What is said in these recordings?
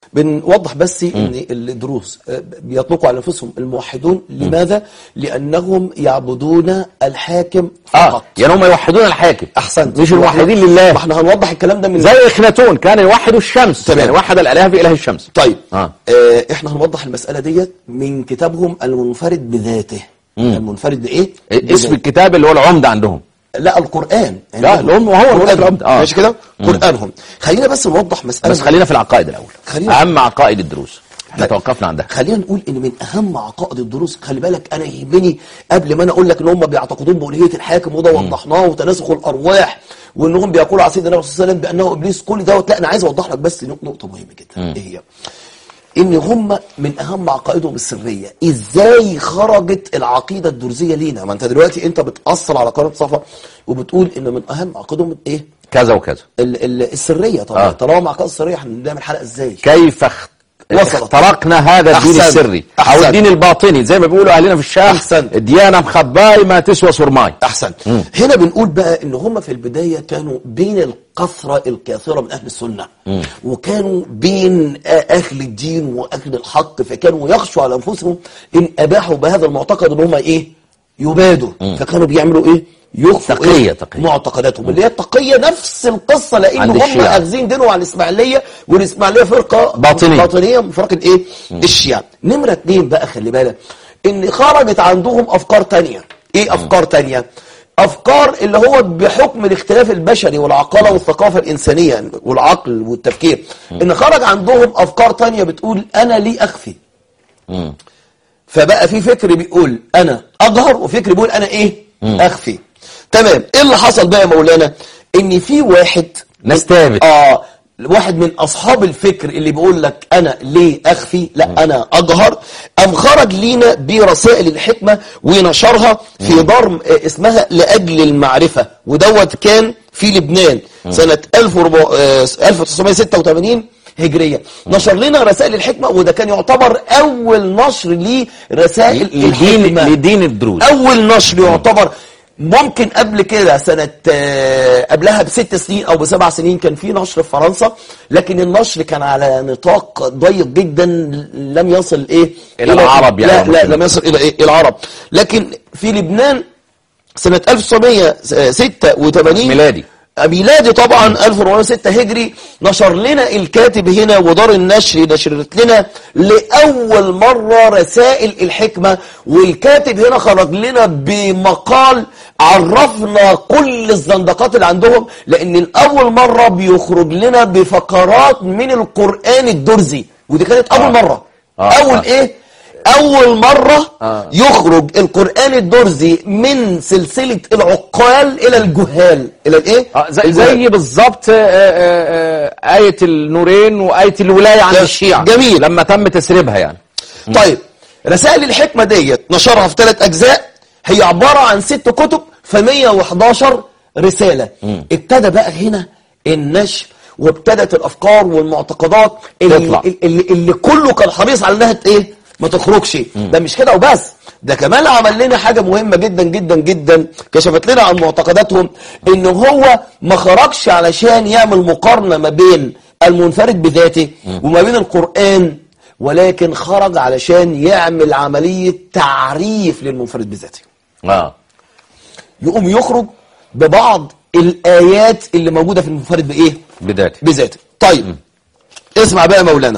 بنوضح بس ان الدروس آه، بيطلقوا على انفسهم الموحدون لماذا لانهم يعبدون الحاكم اه فقط يعني هم يوحدون الحاكم احسنت مش الموحدين لله ما احنا هنوضح الكلام ده من زي اخناتون كان يوحد الشمس تمام. يعني وحد الالهه باله الشمس طيب آه. آه. احنا هنوضح المساله ديت من كتابهم المنفرد بذاته المنفرد بايه اسم بذاته. الكتاب اللي هو العمده عندهم لا القران لا، الأم وهو القرآن. قرانهم آه. ماشي كده قرانهم خلينا بس نوضح مساله بس خلينا في العقائد الاول خلينا- اهم عقائد الدروس احنا طيب. توقفنا عندها خلينا نقول ان من اهم عقائد الدروس خلي بالك انا يهمني قبل ما انا اقول لك ان هم بيعتقدون بالوهيه الحاكم وده وضحناه وتناسخ الارواح وانهم بيقولوا على سيدنا النبي صلى الله عليه وسلم بانه ابليس كل دوت لا انا عايز اوضح لك بس نقطه مهمه جدا ايه هي؟ ان هم من اهم عقائدهم السريه ازاي خرجت العقيده الدرزيه لينا ما انت دلوقتي انت بتاصل على قناه صفا وبتقول ان من اهم عقائدهم ايه كذا وكذا ال ال السريه طبعا آه. طالما مع عقائد السريه هنعمل حلقه ازاي كيف اخ- وصلت. اخترقنا هذا الدين أحسنت. السري او أحسنت. الدين الباطني زي ما بيقولوا اهلنا في الشام أحسنت. الديانه مخباي ما تسوى سرماي احسن هنا بنقول بقى ان هم في البدايه كانوا بين الكثره الكاثره من اهل السنه وكانوا بين اهل الدين واهل الحق فكانوا يخشوا على انفسهم ان اباحوا بهذا المعتقد ان هم ايه يبادوا فكانوا بيعملوا ايه يخفوا تقية- إيه؟ تقية. معتقداتهم اللي هي التقيه نفس القصه لان عند هم الشيعة. اخذين دينهم على الاسماعيليه والاسماعيليه فرقه باطنية. باطنيه من فرق الايه الشيعه نمره اتنين بقى خلي بالك ان خرجت عندهم افكار تانية ايه افكار تانية افكار اللي هو بحكم الاختلاف البشري والعقاله والثقافه الانسانيه والعقل والتفكير ان خرج عندهم افكار تانية بتقول انا ليه اخفي فبقى في فكر بيقول انا اجهر وفكر بيقول انا ايه اخفي تمام ايه اللي حصل بقى يا مولانا ان في واحد ناس تابت. اه واحد من اصحاب الفكر اللي بيقول لك انا ليه اخفي لا انا اجهر ام خرج لينا برسائل الحكمه ونشرها في دار آه، اسمها لاجل المعرفه ودوت كان في لبنان سنه 1400 آه، 1986 هجريه نشر لنا رسائل الحكمه وده كان يعتبر اول نشر لرسائل لدين الحكمه لدين الدروز اول نشر يعتبر ممكن قبل كده سنة آه، قبلها بست سنين او بسبع سنين كان في نشر في فرنسا لكن النشر كان على نطاق ضيق جدا لم يصل ايه إلى العرب يعني لا لا ممكن. لم يصل الى ايه العرب لكن في لبنان سنة 1986 ميلادي. ميلادي طبعا 1406 هجري نشر لنا الكاتب هنا ودار النشر نشرت لنا لأول مرة رسائل الحكمة والكاتب هنا خرج لنا بمقال عرفنا كل الزندقات اللي عندهم لأن الأول مرة بيخرج لنا بفقرات من القرآن الدرزي ودي كانت أول آه. مرة آه. أول آه. إيه أول مرة آه. يخرج القرآن الدرزي من سلسلة العقال إلى الجهال إلى الإيه؟ آه، زي, الجهال. زي بالظبط آه، آه، آه، آية النورين وآية الولاية عند جميل. الشيعة جميل. لما تم تسريبها يعني طيب رسائل الحكمة ديت نشرها في ثلاث أجزاء هي عبارة عن ست كتب في 111 رسالة ابتدى بقى هنا النشر وابتدت الأفكار والمعتقدات اللي, تطلع. اللي, اللي كله كان حريص على انها ت- ايه ما تخرجش ده مش كده وبس ده كمان عمل لنا حاجة مهمة جدا جدا جدا كشفت لنا عن معتقداتهم ان هو ما خرجش علشان يعمل مقارنة ما بين المنفرد بذاته وما بين القرآن ولكن خرج علشان يعمل عملية تعريف للمنفرد بذاته اه يقوم يخرج ببعض الآيات اللي موجودة في المنفرد بإيه بذاته بذاته طيب اسمع بقى يا مولانا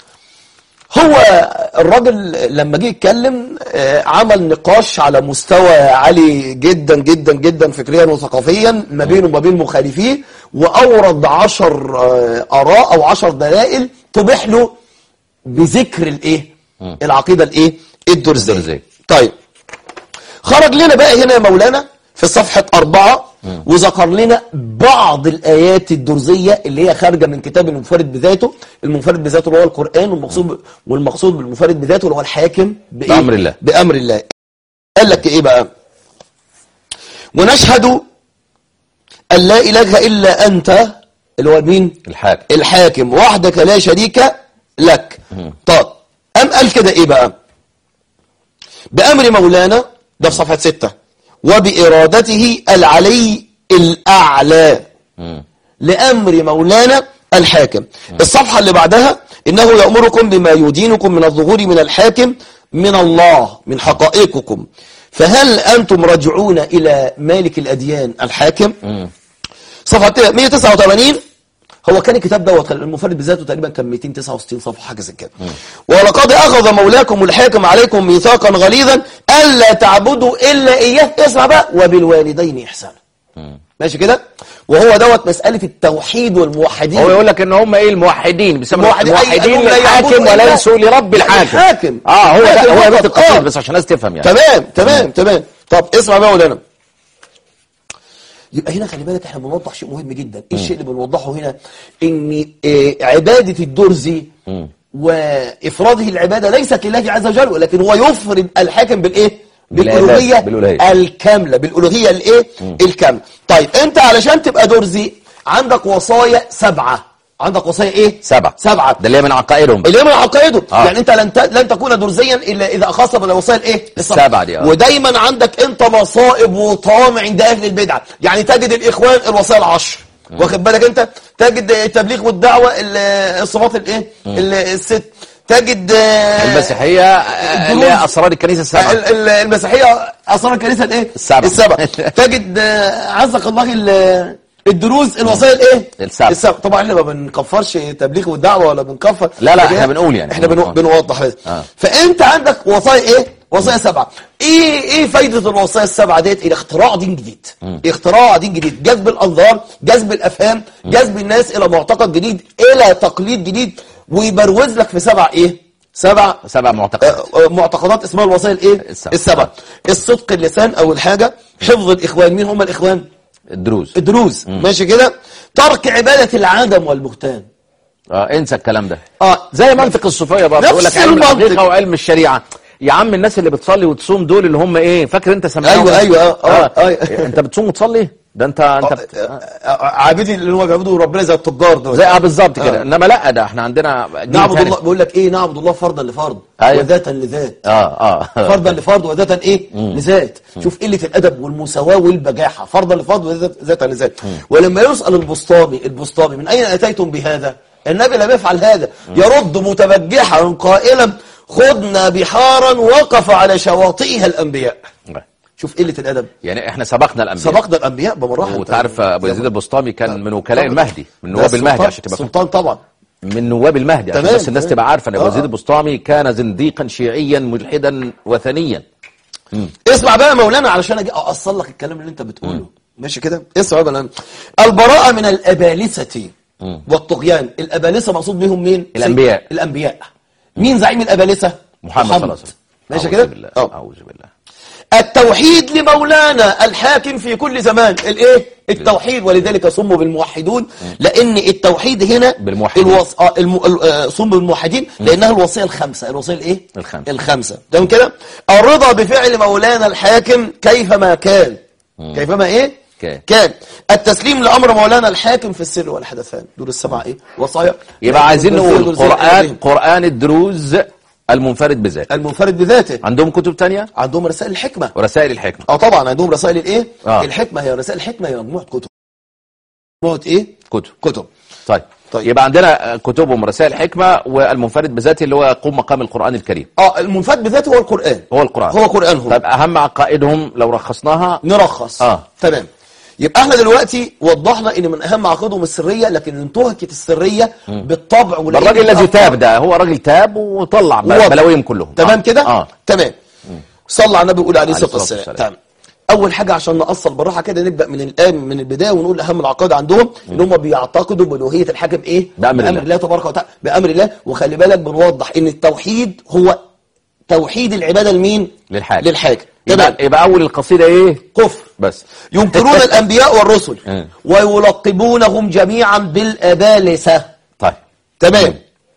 هو الراجل لما جه يتكلم آه، عمل نقاش على مستوى عالي جدا جدا جدا فكريا وثقافيا ما بينه وما بين مخالفيه واورد عشر آه، اراء او عشر دلائل تبيح له بذكر الايه العقيده الايه الدرزيه الدرزية. طيب خرج لنا بقى هنا يا مولانا في صفحة أربعة وذكر لنا بعض الآيات الدرزية اللي هي خارجة من كتاب المنفرد بذاته المنفرد بذاته اللي هو القرآن والمقصود والمقصود بالمنفرد بذاته اللي هو الحاكم بإيه؟ بأمر الله. بأمر الله قال لك إيه بقى ونشهد أن لا إله إلا أنت اللي هو مين الحاكم الحاكم وحدك لا شريك لك طب أم قال كده إيه بقى بأمر مولانا ده في صفحة ستة وبإرادته العلي الأعلى لأمر مولانا الحاكم الصفحة اللي بعدها إنه يأمركم بما يدينكم من الظهور من الحاكم من الله من حقائقكم فهل أنتم رجعون إلى مالك الأديان الحاكم صفحة 189 هو كان الكتاب دوت المفرد بذاته تقريبا كان 269 صفحه حاجه زي كده ولقد اخذ مولاكم الحاكم عليكم ميثاقا غليظا الا تعبدوا الا اياه اسمع بقى وبالوالدين احسانا ماشي كده وهو دوت مساله التوحيد والموحدين هو يقول لك ان هم ايه الموحدين بيسموا موحد- أي- موحدين أنهم لا للحاكم يعبدوا إلا وليسوا لرب الحاكم الحاكم. اه هو ده لكن هو فقط- بيت آه. القصيد بس عشان الناس تفهم يعني تمام تمام تمام طب اسمع بقى مولانا يبقى هنا خلي بالك احنا بنوضح شيء مهم جدا ايه الشيء اللي بنوضحه هنا ان آه، عبادة الدرزي وافراده العبادة ليست لله عز وجل ولكن هو يفرد الحاكم بالايه بالعبادة، بالالوهية بالألوهية. الكاملة بالالوهية الايه الكاملة طيب انت علشان تبقى درزي عندك وصايا سبعة عندك وصايا ايه سبعة سبعة ده اللي هي من عقائدهم اللي هي من عقائده آه. يعني انت لن ت... لن تكون درزيا الا اذا اخذت بالوصايا الايه السبعة دي، آه. ودايما عندك انت مصائب وطامع عند اهل البدعه يعني تجد الاخوان الوصايا العشر واخد بالك انت تجد التبليغ والدعوه ال- الصفات الايه ال- الست تجد آه، المسيحية آه، اللي هي اسرار الكنيسة السبعة ال- ال- المسيحيه اسرار الكنيسه الايه السبعة. السبعه تجد آه، عزك الله ال- الدروز الوصايا الايه السبعة. السبعه طبعا احنا ما بنكفرش تبليغ والدعوه ولا بنكفر لا، لا، لكن احنا بنقول يعني. احنا بنو- بنوضح بس آه. فانت عندك وصايا ايه وصايا سبعه ايه ايه فايده الوصايا السبعه ديت الى اختراع دين جديد اختراع دين جديد جذب الانظار جذب الافهام جذب الناس الى معتقد جديد الى تقليد جديد ويبروز لك في سبع ايه سبع سبع معتقدات آه، آه، معتقدات اسمها الوصايا الايه السبع. السبع الصدق اللسان اول حاجه حفظ الاخوان مين هم الاخوان الدروز الدروز ماشي كده ترك عباده العدم والبهتان اه انسى الكلام ده اه زي منطق الصوفيه برضه نفس يقول لك علم المنطق. الحقيقه وعلم الشريعه يا عم الناس اللي بتصلي وتصوم دول اللي هم ايه فاكر انت سمعهم أيوة، أيوة، آه، آه، أيوة. انت بتصوم وتصلي ده انت انت بت... آه، آه، عابدين اللي هو بيعبدوا ربنا زي التجار دول زي اه بالظبط كده آه. انما لا ده احنا عندنا جيل نعبد تاني. الله بيقول لك ايه نعبد الله فرضا لفرض أيوة. وذاتا لذات اه اه فرضا لفرض وذاتا ايه لذات شوف قله الادب والمساواه والبجاحه فرضا لفرض وذاتا لذات ولما يسال البسطامي البسطامي من اين اتيتم بهذا النبي لم يفعل هذا يرد متبجحا قائلا خذنا بحارا وقف على شواطئها الانبياء شوف قله الادب يعني احنا سبقنا الانبياء سبقنا الانبياء بمراحل وتعرف ابو يزيد البسطامي كان من وكلاء طبعا. المهدي من ده نواب المهدي السلطان- عشان تبقى فاهم. السلطان طبعا من نواب المهدي عشان تمام، بس الناس تمام. تبقى عارفه ان ابو آه. يزيد البسطامي كان زنديقا شيعيا ملحدا وثنيا اسمع بقى يا مولانا علشان اجي اصل لك الكلام اللي انت بتقوله ماشي كده اسمع بقى مولانا البراءة من الابالسة والطغيان الابالسة مقصود بهم مين الأنبياء. سيد- الانبياء مين زعيم الابالسة محمد صلى الله عليه وسلم ماشي أعوذ كده بالله اه اعوذ بالله التوحيد لمولانا الحاكم في كل زمان الايه التوحيد ولذلك سموا بالموحدون لان التوحيد هنا بالموحدين. الوص... آه الم... ال- آه، سموا بالموحدين لانها الوصيه الخمسه الوصيه الايه الخمسة. الخمسه تمام كده الرضا بفعل مولانا الحاكم كيفما كان كيفما ايه كان. كان التسليم لامر مولانا الحاكم في السر والحدثان دول السبعه ايه وصايا يبقى عايزين دول نقول دول زي قرآن الأولين. قرآن الدروز المنفرد بذاته المنفرد بذاته عندهم كتب تانية عندهم رسائل الحكمه ورسائل الحكمة اه طبعا عندهم رسائل الايه آه. الحكمه هي رسائل الحكمه هي مجموعه كتب مجموعه ايه كتب كتب طيب طيب. يبقى عندنا كتبهم رسائل حكمة والمنفرد بذاته اللي هو يقوم مقام القرآن الكريم اه المنفرد بذاته هو القران هو القرآن هو قرانهم طيب أهم عقائدهم لو رخصناها نرخص آه. تمام يبقى احنا دلوقتي وضحنا ان من اهم عقائدهم السريه لكن انتهكت السريه بالطبع ده الراجل الذي تاب ده هو راجل تاب وطلع وضع. بلاويهم كلهم تمام آه. كده اه تمام صلى على النبي وقول عليه عليه الصلاه الصلاة والسلام والسلام. تمام اول حاجه عشان نأصل بالراحه كده نبدا من الان من البدايه ونقول اهم العقائد عندهم ان هم بيعتقدوا بالوهيه الحاكم ايه بأمر الله. الله تبارك وتعالى بامر الله وخلي بالك بنوضح ان التوحيد هو توحيد العباده لمين للحاكم للحاكم تمام يبقى, يبقى أول القصيدة إيه كفر بس ينكرون الانبياء والرسل آه. ويلقبونهم جميعا بالابالسه طيب تمام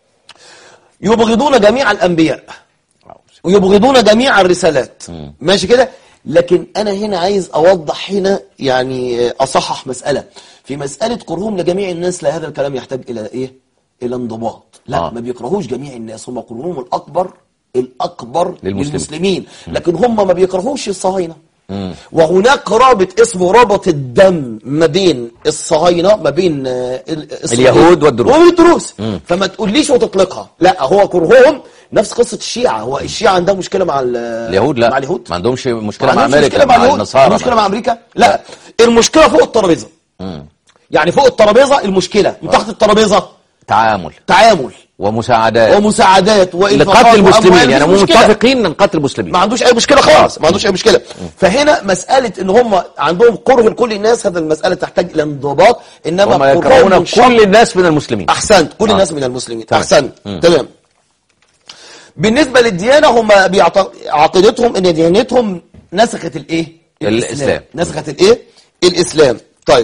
يبغضون جميع الانبياء ويبغضون جميع الرسالات ماشي كده لكن انا هنا عايز اوضح هنا يعني اصحح مسألة في مسألة كرههم لجميع الناس لا هذا الكلام يحتاج الى ايه الى انضباط لا آه. ما بيكرهوش جميع الناس هم كرههم الاكبر الاكبر للمسلمين. للمسلمين لكن هم ما بيكرهوش الصهاينة وهناك رابط اسمه رابط الدم ما بين الصهاينة ما بين آه، ال- الصهاينة اليهود والدروز. والدروز فما تقوليش وتطلقها لا هو كرههم نفس قصة الشيعة هو الشيعة عندها مشكلة مع ال- اليهود لا مع اليهود ما عندهمش ما مشكله مع عندهمش امريكا مشكلة مع اليهود النصارى مشكلة مع امريكا لا المشكلة فوق الترابيزة يعني فوق الترابيزة المشكلة من تحت الترابيزة تعامل تعامل ومساعدات ومساعدات وإنفاقات لقتل المسلمين وأموال، يعني مش هم مشكلة. متفقين نقتل المسلمين ما عندوش اي مشكله خالص ما عندوش اي مشكله فهنا مساله ان هم عندهم كره لكل الناس هذا المساله تحتاج الى انضباط انما هم كرههم يكرهون منشق. كل الناس من المسلمين احسنت كل آه. الناس من المسلمين تمام. احسنت مم. تمام بالنسبه للديانه هم بيعت- عقيدتهم ان ديانتهم نسخت الايه الإسلام. نسخت الايه الاسلام طيب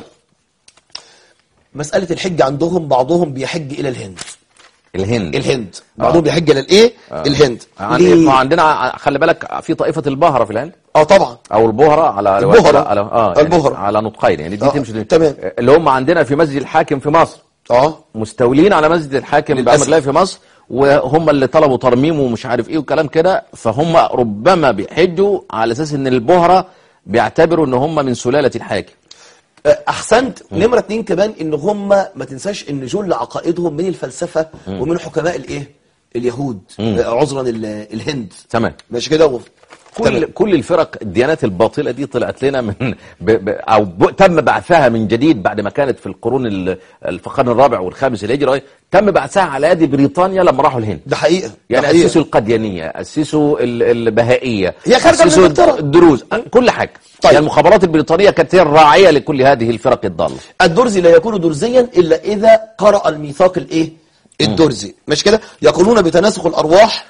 مساله الحج عندهم بعضهم بيحج الى الهند الهند الهند بعضهم بيحج الى الايه الهند عندنا ليه؟ عندنا خلي بالك في طائفه البهره في الهند اه طبعا او البهره على البهرة. على اه يعني البهرة. على نطقين يعني دي آه، تمشي تمام. اللي هم عندنا في مسجد الحاكم في مصر اه مستولين على مسجد الحاكم للأسف. بأمر الله في مصر وهم اللي طلبوا ترميمه ومش عارف ايه وكلام كده فهم ربما بيحجوا على اساس ان البهره بيعتبروا ان هم من سلاله الحاكم احسنت نمره اتنين كمان ان هم ما تنساش ان جل عقائدهم من الفلسفه ومن حكماء الايه اليهود آه، عذرا ال- الهند تمام ماشي كده و- كل تمام. كل الفرق الديانات الباطله دي طلعت لنا من ب ب او ب تم بعثها من جديد بعد ما كانت في القرون ال- في القرن الرابع والخامس الهجري تم بعثها على يد بريطانيا لما راحوا الهند ده حقيقه ده يعني حقيقة. اسسوا القديانيه اسسوا ال- البهائيه هي خارجة من أسسوا إنجلترا. الدروز كل حاجه طيب. طيب. يعني المخابرات البريطانيه كانت هي الراعيه لكل هذه الفرق الضاله الدرزي لا يكون درزيا الا اذا قرأ الميثاق الايه الدرزي مش كده يقولون بتناسخ الارواح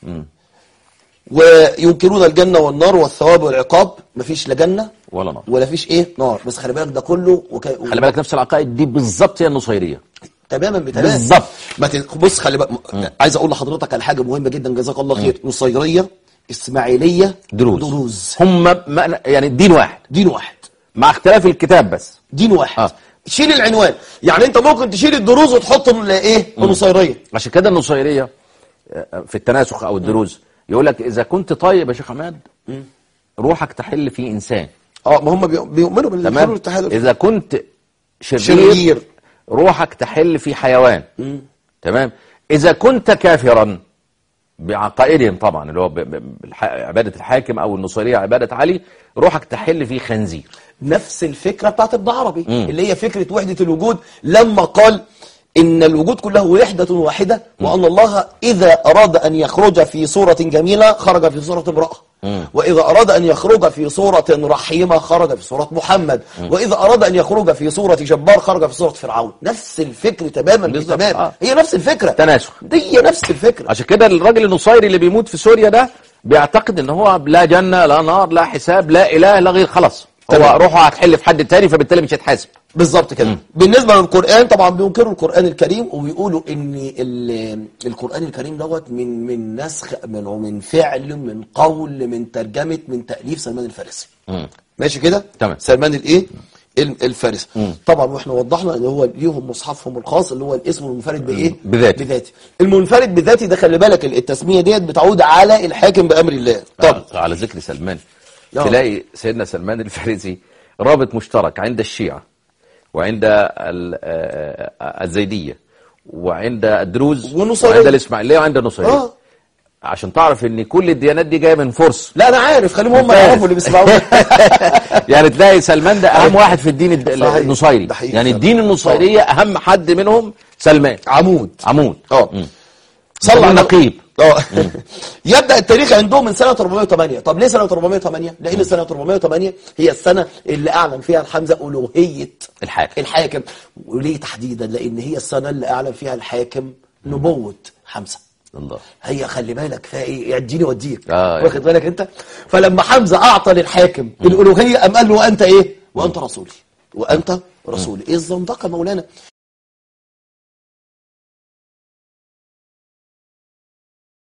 وينكرون الجنه والنار والثواب والعقاب مفيش لا جنه ولا نار ولا فيش ايه نار بس خلي بالك ده كله وك... خلي بالك نفس العقائد دي بالظبط هي النصيريه تماما بتمام بالظبط. ما ت- بص خلي بالك عايز اقول لحضرتك على حاجه مهمه جدا جزاك الله خير نصيريه اسماعيليه دروز دروز هم ما يعني دين واحد دين واحد مع اختلاف الكتاب بس دين واحد آه. شيل العنوان يعني انت ممكن تشيل الدروز وتحط ال- ايه النصيريه عشان كده النصيريه آه، في التناسخ او الدروز يقول لك اذا كنت طيب يا شيخ عماد روحك تحل في انسان اه ما هم بي- بيؤمنوا بالحلول تمام والتحالف اذا كنت شرير, شرير. روحك تحل في حيوان تمام اذا كنت كافرا بعقائدهم طبعا اللي هو ب- ب- بالح- عباده الحاكم او النصيريه عباده علي روحك تحل في خنزير نفس الفكره بتاعت ابن عربي اللي هي فكره وحده الوجود لما قال ان الوجود كله وحده واحده وان الله اذا اراد ان يخرج في صوره جميله خرج في صوره امراه واذا اراد ان يخرج في صوره رحيمه خرج في صوره محمد واذا اراد ان يخرج في صوره جبار خرج في صوره فرعون نفس الفكر تماما بالظبط. تمام آه. هي نفس الفكره تناسخ. دي نفس الفكره عشان كده الراجل النصيري اللي بيموت في سوريا ده بيعتقد ان هو لا جنه لا نار لا حساب لا اله لا غير خلاص هو تمام. روحه هتحل في حد تاني فبالتالي مش هيتحاسب بالظبط كده بالنسبه للقران طبعا بينكروا القران الكريم وبيقولوا ان ال- القران الكريم دوت من من نسخ من ومن فعل من قول من ترجمه من تاليف سلمان الفارسي ماشي كده تمام. سلمان الايه ال- الفارسي طبعا واحنا وضحنا ان هو ليهم مصحفهم الخاص اللي هو الاسم المنفرد بايه بذاته. بذاتي المنفرد بذاتي ده خلي بالك التسميه ديت بتعود على الحاكم بامر الله طب طب على ذكر سلمان آه. تلاقي سيدنا سلمان الفارسي رابط مشترك عند الشيعة وعند ال- آه، آه، الزيدية وعند الدروز والنصيرية. وعند الإسماعيلية وعند النصيرية اه عشان تعرف ان كل الديانات دي جايه من فرس لا انا عارف خليهم هم ممتاز. يعرفوا اللي بيسمعونا يعني تلاقي سلمان ده اهم واحد في الدين الد- صحيح. النصيري ده حقيقي يعني فعلا. الدين النصيرية اهم حد منهم سلمان عمود عمود اه مم. صلى على النبي. نقيب اه يبدا التاريخ عندهم من سنه 408 طب ليه سنه 408 لان سنه 408 هي السنه اللي اعلن فيها الحمزه الوهيه الحاكم الحاكم وليه تحديدا لان هي السنه اللي اعلن فيها الحاكم نبوه حمزه الله هي خلي بالك فيها ايه اديني وديك آه، واخد بالك انت فلما حمزه اعطى للحاكم الالوهيه قام قال له وانت ايه وانت رسولي وانت رسولي ايه الزندقه مولانا